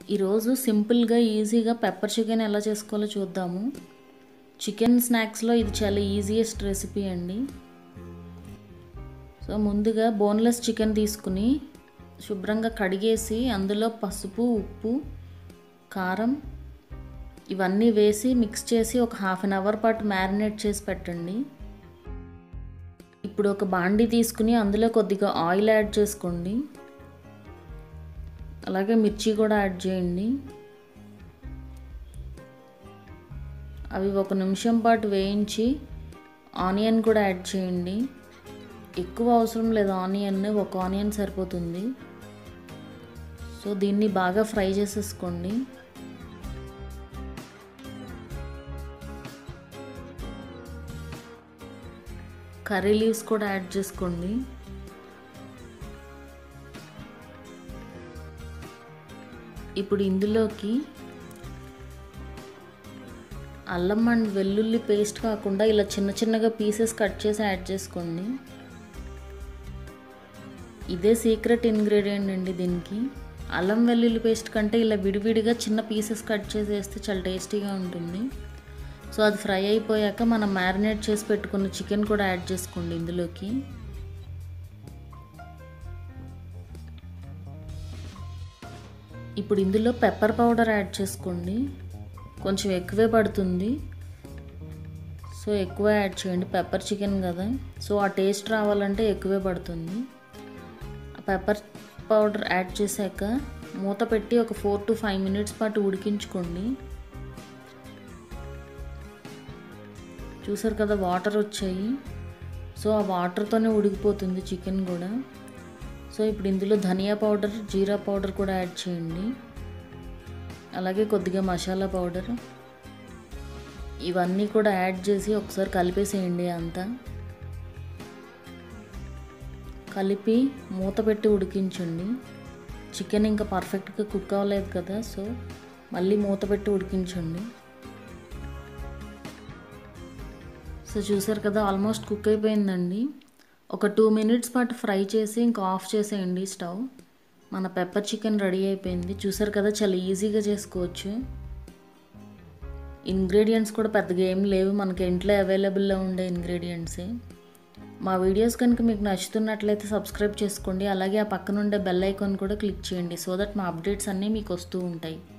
ఈరోజు సింపుల్గా ఈజీగా పెప్పర్ చికెన్ ఎలా చేసుకోవాలో చూద్దాము చికెన్ స్నాక్స్లో ఇది చాలా ఈజియెస్ట్ రెసిపీ అండి సో ముందుగా బోన్లెస్ చికెన్ తీసుకుని శుభ్రంగా కడిగేసి అందులో పసుపు ఉప్పు కారం ఇవన్నీ వేసి మిక్స్ చేసి ఒక హాఫ్ అన్ అవర్ పాటు మ్యారినేట్ చేసి పెట్టండి ఇప్పుడు ఒక బాండి తీసుకుని అందులో కొద్దిగా ఆయిల్ యాడ్ చేసుకోండి అలాగే మిర్చి కూడా యాడ్ చేయండి అవి ఒక నిమిషం పాటు వేయించి ఆనియన్ కూడా యాడ్ చేయండి ఎక్కువ అవసరం లేదు ఆనియన్ ఒక ఆనియన్ సరిపోతుంది సో దీన్ని బాగా ఫ్రై చేసేసుకోండి కర్రీ లీవ్స్ కూడా యాడ్ చేసుకోండి ఇప్పుడు ఇందులోకి అల్లం అండ్ వెల్లుల్లి పేస్ట్ కాకుండా ఇలా చిన్న చిన్నగా పీసెస్ కట్ చేసి యాడ్ చేసుకోండి ఇదే సీక్రెట్ ఇంగ్రీడియంట్ అండి దీనికి అల్లం వెల్లుల్లి పేస్ట్ కంటే ఇలా విడివిడిగా చిన్న పీసెస్ కట్ చేసి వేస్తే చాలా టేస్టీగా ఉంటుంది సో అది ఫ్రై అయిపోయాక మనం మ్యారినేట్ చేసి పెట్టుకున్న చికెన్ కూడా యాడ్ చేసుకోండి ఇందులోకి ఇప్పుడు ఇందులో పెప్పర్ పౌడర్ యాడ్ చేసుకోండి కొంచెం ఎక్కువే పడుతుంది సో ఎక్కువ యాడ్ చేయండి పెప్పర్ చికెన్ కదా సో ఆ టేస్ట్ రావాలంటే ఎక్కువే పడుతుంది పెప్పర్ పౌడర్ యాడ్ చేశాక మూత పెట్టి ఒక ఫోర్ టు ఫైవ్ మినిట్స్ పాటు ఉడికించుకోండి చూసారు కదా వాటర్ వచ్చాయి సో ఆ వాటర్తోనే ఉడికిపోతుంది చికెన్ కూడా సో ఇప్పుడు ఇందులో ధనియా పౌడర్ జీరా పౌడర్ కూడా యాడ్ చేయండి అలాగే కొద్దిగా మసాలా పౌడర్ ఇవన్నీ కూడా యాడ్ చేసి ఒకసారి కలిపేసేయండి అంతా కలిపి మూత పెట్టి ఉడికించండి చికెన్ ఇంకా పర్ఫెక్ట్గా కుక్ అవ్వలేదు కదా సో మళ్ళీ మూత పెట్టి ఉడికించండి సో చూసారు కదా ఆల్మోస్ట్ కుక్ అయిపోయిందండి ఒక టూ మినిట్స్ పాటు ఫ్రై చేసి ఇంకా ఆఫ్ చేసేయండి స్టవ్ మన పెప్పర్ చికెన్ రెడీ అయిపోయింది చూసారు కదా చాలా ఈజీగా చేసుకోవచ్చు ఇంగ్రీడియంట్స్ కూడా పెద్దగా ఏం లేవు మనకి ఇంట్లో అవైలబుల్లో ఉండే ఇంగ్రీడియంట్సే మా వీడియోస్ కనుక మీకు నచ్చుతున్నట్లయితే సబ్స్క్రైబ్ చేసుకోండి అలాగే ఆ పక్కన ఉండే బెల్ ఐకాన్ కూడా క్లిక్ చేయండి సో దట్ మా అప్డేట్స్ అన్నీ మీకు వస్తూ ఉంటాయి